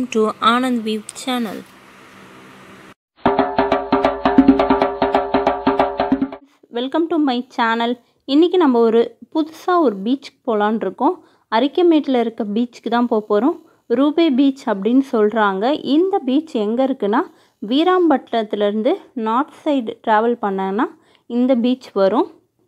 to Anand View channel. Welcome to my channel இன்றைக்கி நம்ம ஒரு புதுசாக ஒரு பீச்சுக்கு போகலான் இருக்கோம் அரிக்கமேட்டில் இருக்க பீச்சுக்கு தான் போக போகிறோம் ரூபே பீச் அப்படின்னு சொல்கிறாங்க இந்த பீச் எங்கே இருக்குன்னா வீராம்பட்டினத்துலேருந்து நார்த் சைடு ட்ராவல் பண்ணாங்கன்னா இந்த பீச் வரும்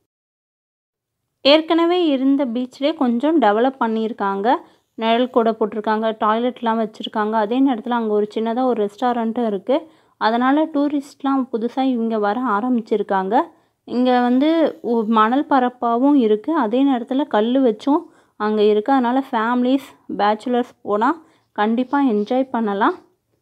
ஏற்கனவே இருந்த பீச்லேயே கொஞ்சம் டெவலப் பண்ணியிருக்காங்க நிழல் கூட போட்டிருக்காங்க டாய்லெட்லாம் வச்சுருக்காங்க அதே நேரத்தில் அங்கே ஒரு சின்னதாக ஒரு ரெஸ்டாரண்ட்டும் இருக்குது அதனால் டூரிஸ்ட்லாம் புதுசாக இங்கே வர ஆரம்பிச்சிருக்காங்க இங்கே வந்து உ- மணல் பரப்பாகவும் இருக்குது அதே நேரத்தில் கல் வச்சும் அங்கே இருக்குது அதனால் ஃபேமிலிஸ் பேச்சுலர்ஸ் போனால் கண்டிப்பாக என்ஜாய் பண்ணலாம்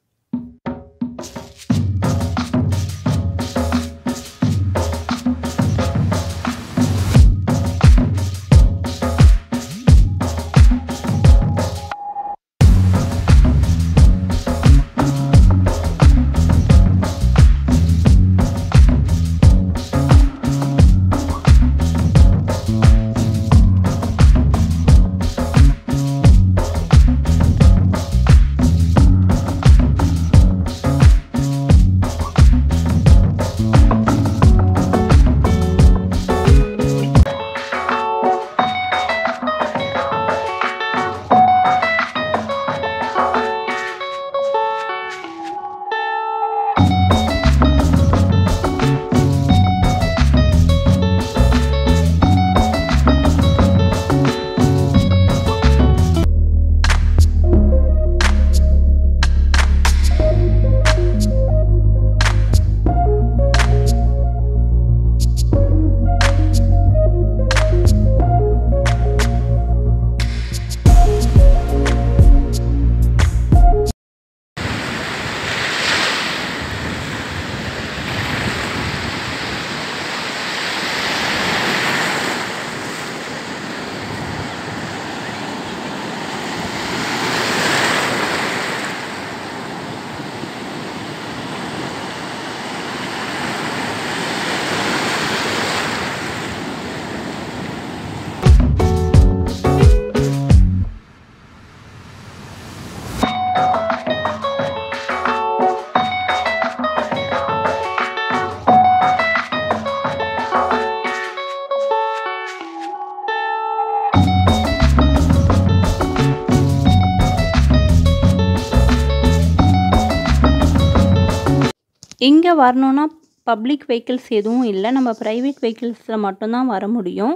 இங்கே வரணுன்னா பப்ளிக் வெஹிக்கிள்ஸ் எதுவும் இல்லை நம்ம ப்ரைவேட் வெஹிக்கிள்ஸில் மட்டும்தான் வர முடியும்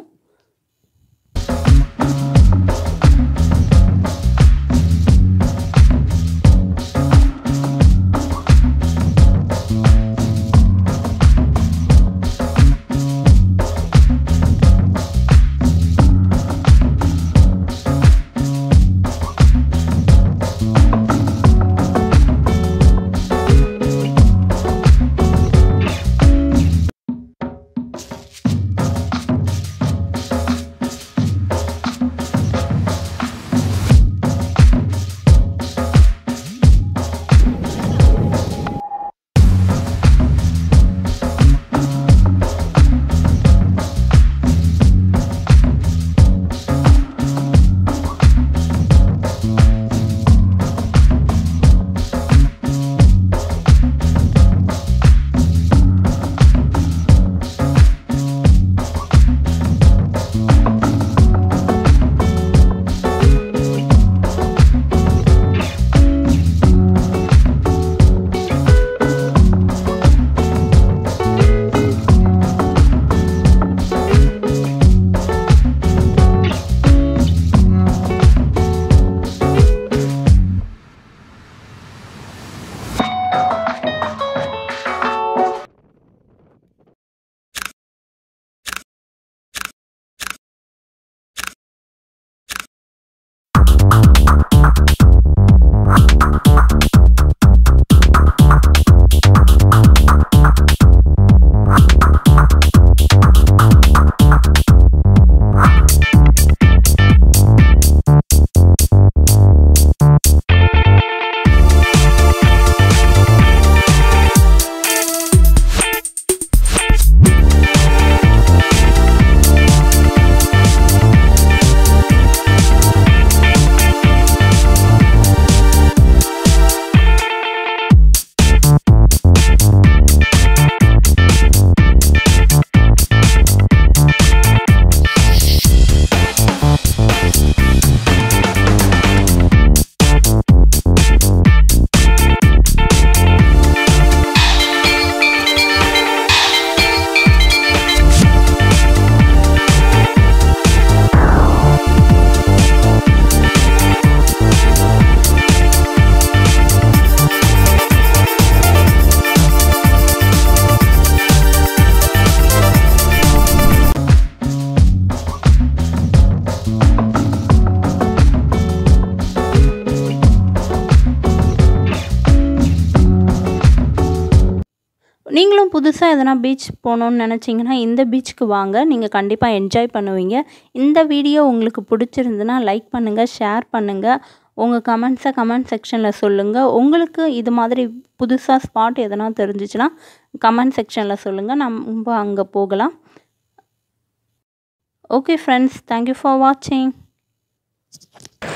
நீங்களும் புதுசாக எதனா பீச் போகணுன்னு நினச்சிங்கன்னா இந்த பீச்சுக்கு வாங்க நீங்கள் கண்டிப்பாக என்ஜாய் பண்ணுவீங்க இந்த வீடியோ உங்களுக்கு பிடிச்சிருந்துன்னா லைக் பண்ணுங்கள் ஷேர் பண்ணுங்கள் உங்கள் கமெண்ட்ஸை கமெண்ட் செக்ஷனில் சொல்லுங்கள் உங்களுக்கு இது மாதிரி புதுசாக ஸ்பாட் எதனா தெரிஞ்சிச்சுன்னா கமெண்ட் செக்ஷனில் சொல்லுங்கள் நம்ம அங்கே போகலாம் ஓகே ஃப்ரெண்ட்ஸ் தேங்க்யூ ஃபார் வாட்சிங்